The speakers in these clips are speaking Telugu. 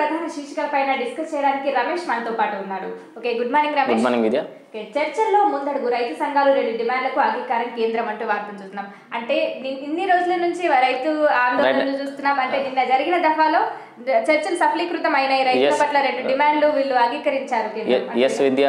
ప్రధాన శీర్షికలపైన డిస్కస్ చేయడానికి రమేష్ మనతో పాటు ఉన్నాడు okay good morning good Ramesh morning Vidya okay, చర్చల్లో ముందడుగు రైతు సంఘాలు రెండు డిమాండ్లకు అంగీకారం కేంద్రం అంటూ వార్తలు చూస్తున్నాం అంటే ని- ఇన్ని రోజుల నుంచి రైతు ఆందోళనలు చూస్తున్నాం అంటే నిన్న జరిగిన దఫాలో ద- చర్చలు సఫలీకృతం అయినాయి రైతుల Yes. పట్ల రెండు డిమాండ్లు వీళ్ళు అంగీకరించారు కేంద్రం అంటే. ఎస్ విద్య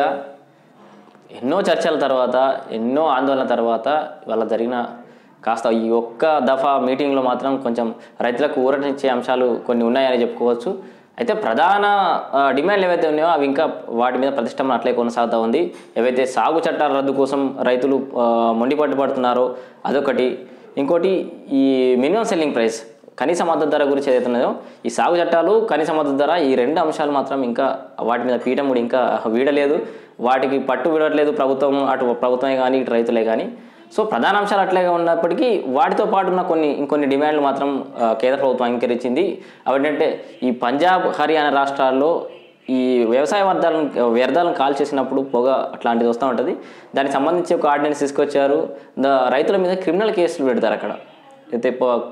ఎన్నో చర్చల తర్వాత ఎన్నో ఆందోళన తర్వాత వాళ్ళ జరిగిన కాస్త ఈ ఒక్క దఫా మీటింగ్లో మాత్రం కొంచెం రైతులకు ఊరటిచ్చే అంశాలు కొన్ని ఉన్నాయని చెప్పుకోవచ్చు అయితే ప్రధాన ఆ, డిమాండ్లు ఏవైతే ఉన్నాయో అవి ఇంకా వాటి మీద ప్రతిష్టంభన అట్లే కొనసాగుతూ ఉంది ఏవైతే సాగు చట్టాల రద్దు కోసం రైతులు ఆ, మొండిపట్టు పడుతున్నారో అదొకటి ఇంకోటి ఈ మినిమం సెల్లింగ్ ప్రైస్ కనీస మద్దతు ధర గురించి ఏదైతే ఉన్నదో ఈ సాగు చట్టాలు కనీస మద్దతు ధర ఈ రెండు అంశాలు మాత్రం ఇంకా వాటి మీద పీఠం కూడా ఇంకా వీడలేదు వాటికి పట్టు వీడట్లేదు ప్రభుత్వం అటు ప్రభుత్వమే కానీ ఇటు రైతులే కానీ సో ప్రధాన అంశాలు అట్లాగే ఉన్నప్పటికీ వాటితో పాటు ఉన్న కొన్ని ఇంకొన్ని డిమాండ్లు మాత్రం ఆ, కేంద్ర ప్రభుత్వం అంగీకరించింది అవేంటంటే ఈ పంజాబ్ హర్యానా రాష్ట్రాల్లో ఈ వ్యవసాయ వ్యర్థాలను వ్యర్థాలను కాల్ చేసినప్పుడు పొగ అట్లాంటిది వస్తూ ఉంటుంది దానికి సంబంధించి ఒక ఆర్డినెన్స్ తీసుకొచ్చారు ద రైతుల మీద క్రిమినల్ కేసులు పెడతారు అక్కడ అయితే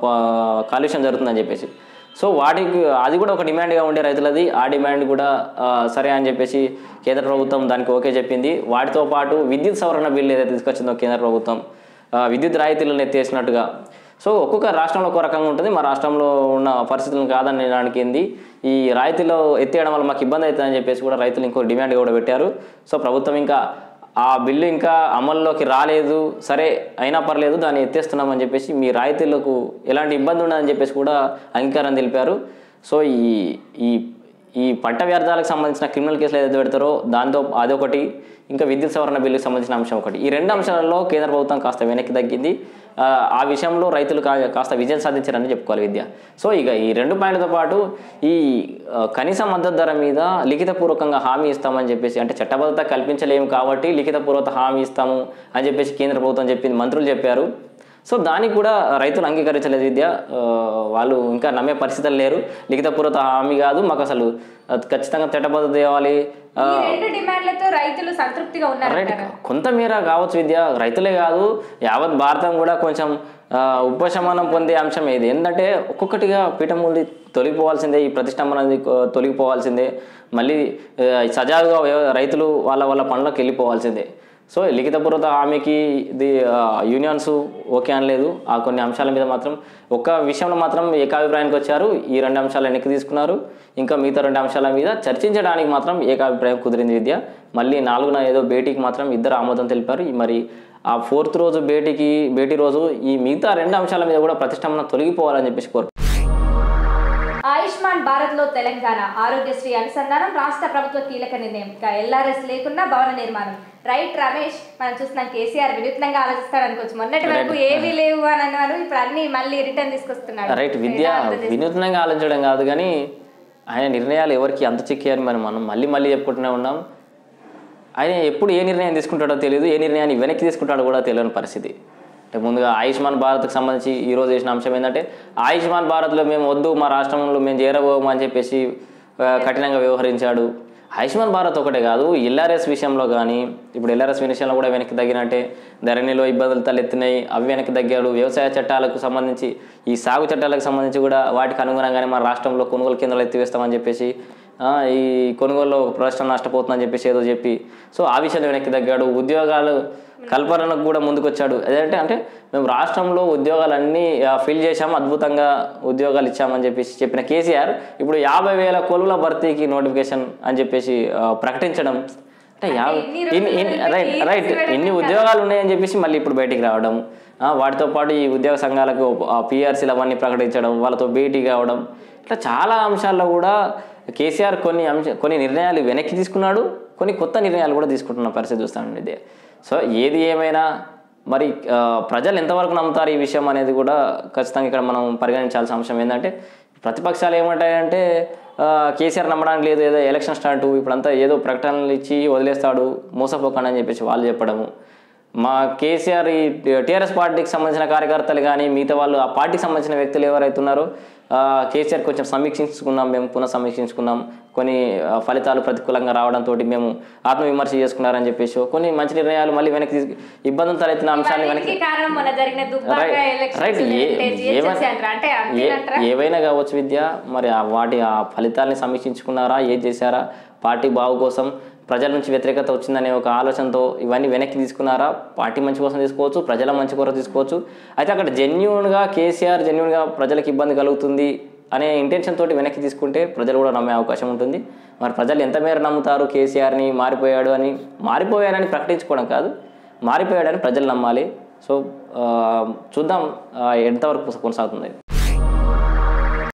కాలుష్యం జరుగుతుందని చెప్పేసి సో వాటికి అది కూడా ఒక డిమాండ్గా ఉండే రైతులది ఆ డిమాండ్ కూడా ఆ, సరే అని చెప్పేసి కేంద్ర ప్రభుత్వం దానికి ఓకే చెప్పింది వాటితో పాటు విద్యుత్ సవరణ బిల్లు ఏదైతే తీసుకొచ్చిందో కేంద్ర ప్రభుత్వం ఆ, విద్యుత్ రాయితీలను ఎత్తేసినట్టుగా సో ఒక్కొక్క రాష్ట్రంలో ఒక రకంగా ఉంటుంది మా రాష్ట్రంలో ఉన్న పరిస్థితులను కాదని దానికి ఏంది ఈ రాయితీలో ఎత్తేయడం వల్ల మాకు ఇబ్బంది అవుతుందని చెప్పేసి కూడా రైతులు ఇంకో డిమాండ్ కూడా పెట్టారు సో ప్రభుత్వం ఇంకా ఆ బిల్లు ఇంకా అమల్లోకి రాలేదు సరే అయినా పర్లేదు దాన్ని ఎత్తేస్తున్నామని చెప్పేసి మీ రాయితీలకు ఎలాంటి ఇబ్బంది ఉండదని చెప్పేసి కూడా అంగీకారం తెలిపారు సో ఈ ఈ ఈ పంట వ్యర్థాలకు సంబంధించిన క్రిమినల్ కేసులు ఏదైతే పెడతారో దాంతో అదొకటి ఇంకా విద్యుత్ సవరణ బిల్లుకి సంబంధించిన అంశం ఒకటి ఈ రెండు అంశాలలో కేంద్ర ప్రభుత్వం కాస్త వెనక్కి తగ్గింది ఆ, ఆ విషయంలో రైతులు కా- కాస్త విజయం సాధించారని చెప్పుకోవాలి విద్య సో ఇక ఈ రెండు పాయింట్లతో పాటు ఈ ఆ, కనీస మద్దతు ధర మీద లిఖితపూర్వకంగా హామీ ఇస్తామని చెప్పేసి అంటే చట్టబద్ధత కల్పించలేము కాబట్టి లిఖితపూర్వక హామీ ఇస్తాము అని చెప్పేసి కేంద్ర ప్రభుత్వం చెప్పింది మంత్రులు చెప్పారు సో దానికి కూడా రైతులు అంగీకరించలేదు విద్య ఆ, వాళ్ళు ఇంకా నమ్మే పరిస్థితులు లేరు లిఖితపూర్వక హామీ కాదు మాకు అసలు అది ఖచ్చితంగా చట్టబద్ధత ఇవ్వాలి ఆ, ఈ రెండు డిమాండ్లతో రైతులు సంతృప్తిగా ఉన్నారు రైట్ కొంతమేర కావచ్చు విద్య రైతులే కాదు యావత్ భారతం కూడా కొంచెం ఆ, ఉపశమనం పొందే అంశం ఇది ఏంటంటే ఒక్కొక్కటిగా పీఠమూలి తొలగిపోవాల్సిందే ఈ ప్రతిష్టంభన అనేది కొ- తొలగిపోవాల్సిందే మళ్ళీ ఆ, సజావుగా వ్యవ- రైతులు వాళ్ళ వాళ్ళ పనులకు వెళ్ళిపోవాల్సిందే సో లిఖితపూర్వక హామీకి ఇది ఆ, యూనియన్స్ ఓకే అనలేదు ఆ కొన్ని అంశాల మీద మాత్రం ఒక్క విషయంలో మాత్రం ఏకాభిప్రాయానికి వచ్చారు ఈ రెండు అంశాలు వెనక్కి తీసుకున్నారు ఇంకా మిగతా రెండు అంశాల మీద చర్చించడానికి మాత్రం ఏకాభిప్రాయం కుదిరింది విద్య మళ్ళీ నాలుగున ఏదో భేటీకి మాత్రం ఇద్దరు ఆమోదం తెలిపారు ఈ మరి ఆ ఫోర్త్ రోజు భేటీకి భేటీ రోజు ఈ మిగతా రెండు అంశాల మీద కూడా ప్రతిష్టంభన తొలగిపోవాలని చెప్పేసి కోరు ఆయుష్మాన్ భారత్ లో తెలంగాణ ఆరోగ్యశ్రీ అనుసంధానం రాష్ట్ర ప్రభుత్వ కీలక నిర్ణయం ఇక ఎల్ఆర్ఎస్ లేకుండా భవన నిర్మాణం రైట్ రమేష్ మనం చూస్తున్నాం కేసీఆర్ వినూత్నంగా ఆలోచిస్తాడు అనుకోవచ్చు మొన్నటి వరకు ఏవీ లేవు అని అన్నారు ఇప్పుడు అన్ని మళ్ళీ రిటర్న్ తీసుకొస్తున్నాడు రైట్ విద్య ఎలా అర్థం చేసుకో- వినూత్నంగా ఆలోచించడం కాదు కానీ ఆయన నిర్ణయాలు ఎవరికి అంత చిక్కాయని మనం మనం మళ్ళీ మళ్ళీ చెప్పుకుంటూనే ఉన్నాం ఆయన ఎప్పుడు ఏ నిర్ణయం తీసుకుంటాడో తెలియదు ఏ నిర్ణయాన్ని వెనక్కి తీసుకుంటాడో కూడా తెలియని పరిస్థితి అంటే ముందుగా ఆయుష్మాన్ భారత్కి సంబంధించి ఈ రోజు చేసిన అంశం ఏంటంటే ఆయుష్మాన్ భారత్లో మేము వద్దు మా రాష్ట్రంలో మేము చేరబోము అని చెప్పేసి ఆ, కఠినంగా వ్యవహరించాడు ఆయుష్మాన్ భారత్ ఒకటే కాదు ఎల్ఆర్ఎస్ విషయంలో కానీ ఇప్పుడు ఎల్ఆర్ఎస్ విషయంలో కూడా వెనక్కి తగ్గినట్టే ధరణిలో ఇబ్బందులు తలెత్తినాయి అవి వెనక్కి తగ్గాడు వ్యవసాయ చట్టాలకు సంబంధించి ఈ సాగు చట్టాలకు సంబంధించి కూడా వాటికి అనుగుణంగానే మన రాష్ట్రంలో కొనుగోలు కేంద్రాలు ఎత్తివేస్తామని చెప్పేసి ఆ, ఈ కొనుగోలులో ప్రశ్న నష్టపోతుందని చెప్పేసి ఏదో చెప్పి సో ఆ విషయంలో వెనక్కి తగ్గాడు ఉద్యోగాలు కల్పనకు కూడా ముందుకొచ్చాడు అదేంటే అంటే మేము రాష్ట్రంలో ఉద్యోగాలన్నీ ఫిల్ చేశాము అద్భుతంగా ఉద్యోగాలు ఇచ్చామని చెప్పేసి చెప్పిన కేసీఆర్ ఇప్పుడు యాభై వేల కొలువుల భర్తీకి నోటిఫికేషన్ అని చెప్పేసి ఆ, ప్రకటించడం అంటే యాభై ఇన్ని ఇన్ని ఇన్ని రోజులు రైట్ పెట్టి రైట్ ఈడ్చి ఇన్ని ఉద్యోగాలు ఉన్నాయని చెప్పేసి మళ్ళీ ఇప్పుడు బయటికి రావడం ఆ, వాటితో పాటు ఈ ఉద్యోగ సంఘాలకు పిఆర్సీలు అవన్నీ ప్రకటించడం వాళ్ళతో భేటీ కావడం ఇట్లా చాలా అంశాల్లో కూడా కేసీఆర్ కొన్ని అంశ కొన్ని నిర్ణయాలు వెనక్కి తీసుకున్నాడు కొన్ని కొత్త నిర్ణయాలు కూడా తీసుకుంటున్న పరిస్థితి చూస్తాను ఇదే సో ఏది ఏమైనా మరి ఆ, ప్రజలు ఎంతవరకు నమ్ముతారు ఈ విషయం అనేది కూడా ఖచ్చితంగా ఇక్కడ మనం పరిగణించాల్సిన అంశం ఏంటంటే ప్రతిపక్షాలు ఏమంటాయంటే ఆ, కేసీఆర్ నమ్మడానికి లేదు ఏదో ఎలక్షన్ స్టార్ట్ ఇప్పుడంతా ఏదో ప్రకటనలు ఇచ్చి వదిలేస్తాడు మోసపోకండి అని చెప్పేసి వాళ్ళు చెప్పడము మా కేసీఆర్ ఈ టీఆర్ఎస్ పార్టీకి సంబంధించిన కార్యకర్తలు కానీ మిగతా వాళ్ళు ఆ పార్టీకి సంబంధించిన వ్యక్తులు ఎవరైతే ఉన్నారో ఆ, కేసీఆర్ కొంచెం సమీక్షించుకున్నాం మేము పునః సమీక్షించుకున్నాం కొన్ని ఆ, ఫలితాలు ప్రతికూలంగా రావడంతో మేము ఆత్మవిమర్శ చేసుకున్నారని చెప్పేసి కొన్ని మంచి నిర్ణయాలు మళ్ళీ వెనక్కి తీసుకు ఇబ్బందులు తలెత్తిన అంశాన్ని వెనక్కి ఇవన్నిటికీ కారణం మొన్న జరిగిన దుబ్బాక రైట్ ఎలక్షన్స్ రైట్ ఏ- ఉంటే GHS ఏవై- అంటారా? అంటే ఏ- అంతేనంటారా? ఏవైనా కావచ్చు విద్య మరి ఆ వాటి ఆ ఫలితాలని సమీక్షించుకున్నారా ఏం చేశారా పార్టీ బావు కోసం ప్రజల నుంచి వ్యతిరేకత వచ్చిందనే ఒక ఆలోచనతో ఇవన్నీ వెనక్కి తీసుకున్నారా పార్టీ మంచి కోసం తీసుకోవచ్చు ప్రజల మంచి కొరకు తీసుకోవచ్చు అయితే అక్కడ జెన్యున్గా కేసీఆర్ జెన్యున్గా ప్రజలకు ఇబ్బంది కలుగుతుంది అనే ఇంటెన్షన్ తోటి వెనక్కి తీసుకుంటే ప్రజలు కూడా నమ్మే అవకాశం ఉంటుంది మరి ప్రజలు ఎంత మేర నమ్ముతారు కేసీఆర్ని మారిపోయాడు అని మారిపోయాడని ప్రకటించుకోవడం కాదు మారిపోయాడని ప్రజలు నమ్మాలి సో ఆ, చూద్దాం ఆ, ఎంతవరకు కొనసాగుతుంది